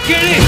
கிழி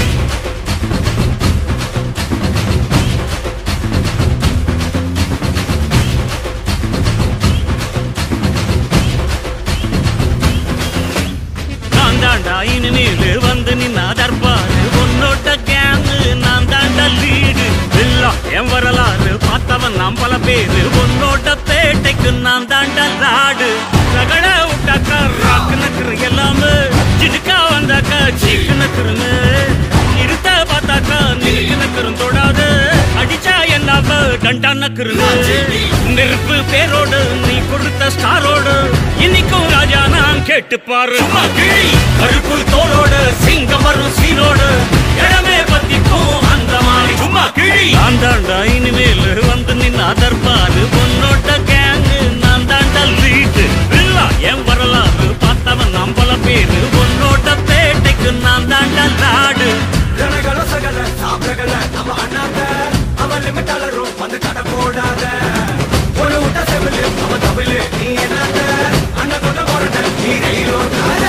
நான் தாண்டா இனிமேல் வந்து நின்னா தர்பாரு உன்னோட்ட கேங்கு நான் தாண்டா லீடு எல்லாம் என் வரலாறு பார்த்தவன் நாம் பல பேரு உன்னோட்ட பேட்டைக்கு நான் தாண்டா லாடு ரகட விட்டாக்கா ராக்கு நக்குற எல்லாமே சிடுக்கா வந்தாக்கா சீக்கு நக்குருன்னு இருத்த பார்த்தாக்கா நிற்கு நக்குறும் தொடாது அடிச்சா என்னாவ டண்டா நக்குருன்னு நெருப்பு பேரோடு நீ கொடுத்த ஸ்டாரோடு இன்னைக்கும் ராஜா நான் கேட்டு பாரு கருப்பு தோளோடு சிங்கம் வரும் சீரோடு இடமே பத்திக்கும் அந்த மாதிரி சும்மா கிழி நான் தாண்டா இனிமேல் வந்து நின்று அதர்பாரு பொன்னோட்ட கேங்கு நான் தாண்டா லீட்டு இல்ல என் வரலாறு பார்த்தவன் நாம் பல பேரு பொன்னோட்ட பேட்டைக்கு நான் தாண்டா லாடு ஜனகள சகல சாப்பிடகல நம்ம அண்ணாத்த அவன் லிமிட் அலரும் வந்து கடை போடாத ஒரு விட்ட செவிலு அவன் தமிழு நீ என்னத்த அண்ணன் கொண்ட போறத நீ ரயிலோ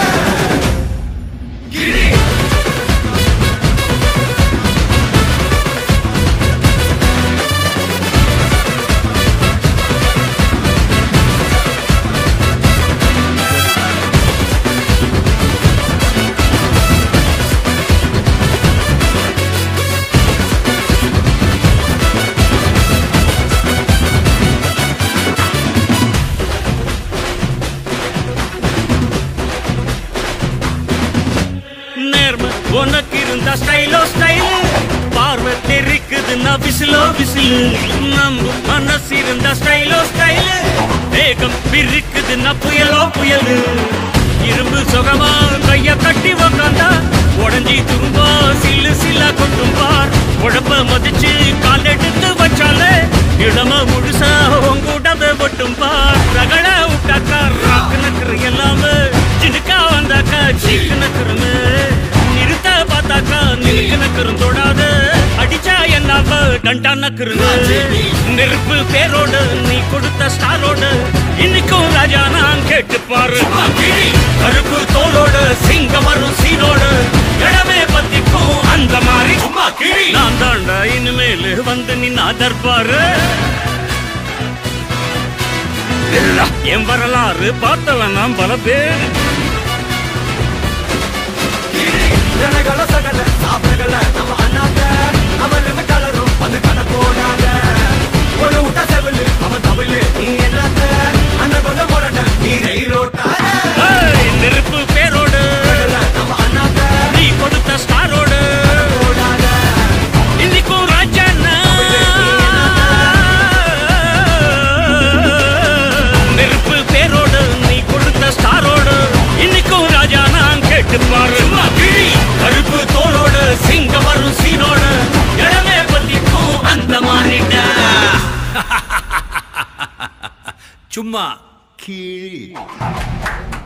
கிரி நேர்ம உனக்கு இருந்தா ஸ்டைலோ ஸ்டைல் பார்வை தெரிக்குதுன்னா விசிலோ விசில் நம்ம மனசு இருந்தா ஸ்டைலோ ஸ்டைல் வேகம் பிரிக்குதுன்னா புயலோ புயல் இரும்பு சுகமா கைய கட்டி உக்காந்தா உடஞ்சி துரும்பா சில்லு சில்லா கொட்டும் பார் உழப்ப மதிச்சு கால் எடுத்து வச்சாலே இடம முழுசா உங்கூடவே ஒட்டும் பார் ரகட விட்டாக்கா ராக்கு நக்குற எல்லாமே சிடுக்கா வந்தாக்கா சீக்கு நக்குருமே நிறுத்த பார்த்தாக்கா நிறுக்கு நக்குறும் தொடாது அடிச்சா என்னாவ டண்டா நக்குருங்க நெருப்பு பேரோடு நீ கொடுத்த ஸ்டாரோடு இன்னைக்கும் ராஜா நான் கேட்டு பாரு கருப்பு தோளோடு சிங்கம் வரும் சீனோடு இடமே பத்திக்கும் அந்த மாதிரி சும்மா கிழி நான் தாண்டா இனிமேல் வந்து நின்னா தர்பாரு இல்ல, என் வரலாறு பார்த்தவன் நான் பல பேர் ஜனகள சகல சாப்பிடகல நம்ம அண்ணாத்த அவன் லிமிட் அலரும் வந்து கடை போடாத ஒரு விட்ட செவிலு அவன் தமிழு நீ என்னத்த அண்ணன் கொண்ட போறத நீ ரயிலோட்டாத ஏய், நெருப்பு பேரோடு நம்ம அண்ணாத்த நீ கொடுத்த ஸ்டாரோடு போடாத இன்னைக்கும் ராஜா நெருப்பு பேரோடு நீ கொடுத்த ஸ்டாரோடு இன்னைக்கும் ராஜா நான் கேட்டு பாரு கருப்பு தோளோடு சிங்கம் வரும் சீனோடு இடமே பத்திக்கும் அந்த மாறிட்ட சும்மா கீழ்